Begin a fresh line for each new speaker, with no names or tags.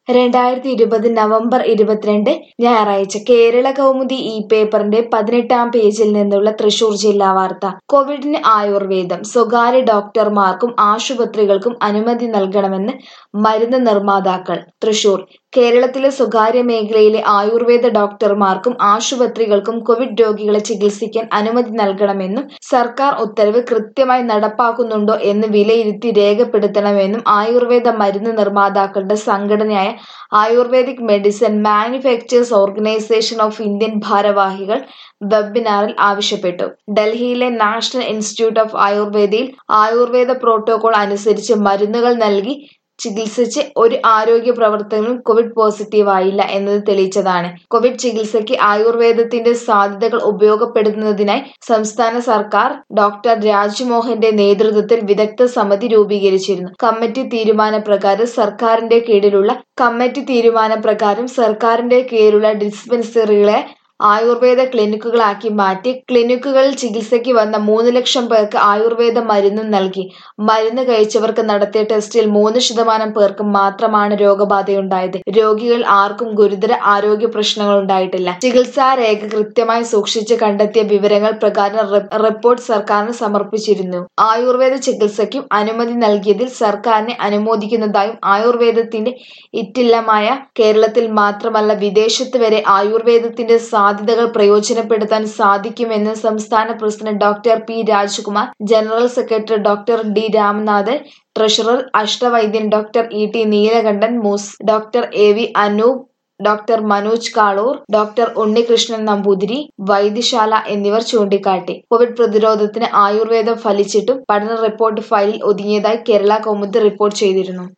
രണ്ടായിരത്തി ഇരുപത് നവംബർ ഇരുപത്തിരണ്ട് ഞായറാഴ്ച കേരള കൗമുദി ഈ പേപ്പറിന്റെ പതിനെട്ടാം പേജിൽ നിന്നുള്ള തൃശൂർ ജില്ലാ വാർത്ത കോവിഡിന് ആയുർവേദം സ്വകാര്യ ഡോക്ടർമാർക്കും ആശുപത്രികൾക്കും അനുമതി നൽകണമെന്ന് മരുന്ന് നിർമ്മാതാക്കൾ തൃശൂർ കേരളത്തിലെ സ്വകാര്യ മേഖലയിലെ ആയുർവേദ ഡോക്ടർമാർക്കും ആശുപത്രികൾക്കും കോവിഡ് രോഗികളെ ചികിത്സിക്കാൻ അനുമതി നൽകണമെന്നും സർക്കാർ ഉത്തരവ് കൃത്യമായി നടപ്പാക്കുന്നുണ്ടോ എന്ന് വിലയിരുത്തി രേഖപ്പെടുത്തണമെന്നും ആയുർവേദ മരുന്ന് നിർമ്മാതാക്കളുടെ സംഘടനയായ ayurvedic medicine manufacturers organisation of Indian ഭാരവാഹികൾ വെബിനാറിൽ ആവശ്യപ്പെട്ടു ഡൽഹിയിലെ നാഷണൽ ഇൻസ്റ്റിറ്റ്യൂട്ട് ഓഫ് ആയുർവേദയിൽ ആയുർവേദ പ്രോട്ടോകോൾ അനുസരിച്ച് മരുന്നുകൾ നൽകി ചികിത്സിച്ച് ഒരു ആരോഗ്യ പ്രവർത്തകനും കോവിഡ് പോസിറ്റീവ് ആയില്ല എന്നത് തെളിയിച്ചതാണ് കോവിഡ് ചികിത്സയ്ക്ക് ആയുർവേദത്തിന്റെ സാധ്യതകൾ ഉപയോഗപ്പെടുത്തുന്നതിനായി സംസ്ഥാന സർക്കാർ ഡോക്ടർ രാജ്മോഹന്റെ നേതൃത്വത്തിൽ വിദഗ്ധ സമിതി രൂപീകരിച്ചിരുന്നു കമ്മിറ്റി തീരുമാനപ്രകാരം സർക്കാരിന്റെ കീഴിലുള്ള കമ്മിറ്റി തീരുമാനപ്രകാരം സർക്കാരിന്റെ കീഴിലുള്ള ഡിസ്പെൻസറികളെ ആയുർവേദ ക്ലിനിക്കുകളാക്കി മാറ്റി ക്ലിനിക്കുകളിൽ ചികിത്സയ്ക്ക് വന്ന മൂന്ന് ലക്ഷം പേർക്ക് ആയുർവേദ മരുന്ന് നൽകി മരുന്ന് കഴിച്ചവർക്ക് നടത്തിയ ടെസ്റ്റിൽ മൂന്ന് ശതമാനം പേർക്ക് മാത്രമാണ് രോഗബാധയുണ്ടായത് രോഗികൾ ആർക്കും ഗുരുതര ആരോഗ്യ പ്രശ്നങ്ങൾ ഉണ്ടായിട്ടില്ല ചികിത്സാ രേഖ കൃത്യമായി സൂക്ഷിച്ച് കണ്ടെത്തിയ വിവരങ്ങൾ പ്രകാരം റിപ്പോർട്ട് സർക്കാരിന് സമർപ്പിച്ചിരുന്നു ആയുർവേദ ചികിത്സയ്ക്കും അനുമതി നൽകിയതിൽ സർക്കാരിനെ അനുമോദിക്കുന്നതായും ആയുർവേദത്തിന്റെ ഇറ്റില്ലമായ കേരളത്തിൽ മാത്രമല്ല വിദേശത്ത് വരെ ആയുർവേദത്തിന്റെ സാധ്യതകൾ പ്രയോജനപ്പെടുത്താൻ സാധിക്കുമെന്ന് സംസ്ഥാന president doctor P Rajkumar general secretary doctor D Ramanathan treasurer Ashtavaidyan doctor E T Neelakandan Moos doctor A V Anoop doctor Manoj Kaloor doctor Unnikrishnan Namboothiri വൈദ്യശാല എന്നിവർ ചൂണ്ടിക്കാട്ടി കോവിഡ് പ്രതിരോധത്തിന് ആയുർവേദം ഫലിച്ചിട്ടും പഠന റിപ്പോർട്ട് ഫയലിൽ ഒതുങ്ങിയതായി കേരള കൗമുദി റിപ്പോർട്ട് ചെയ്തിരുന്നു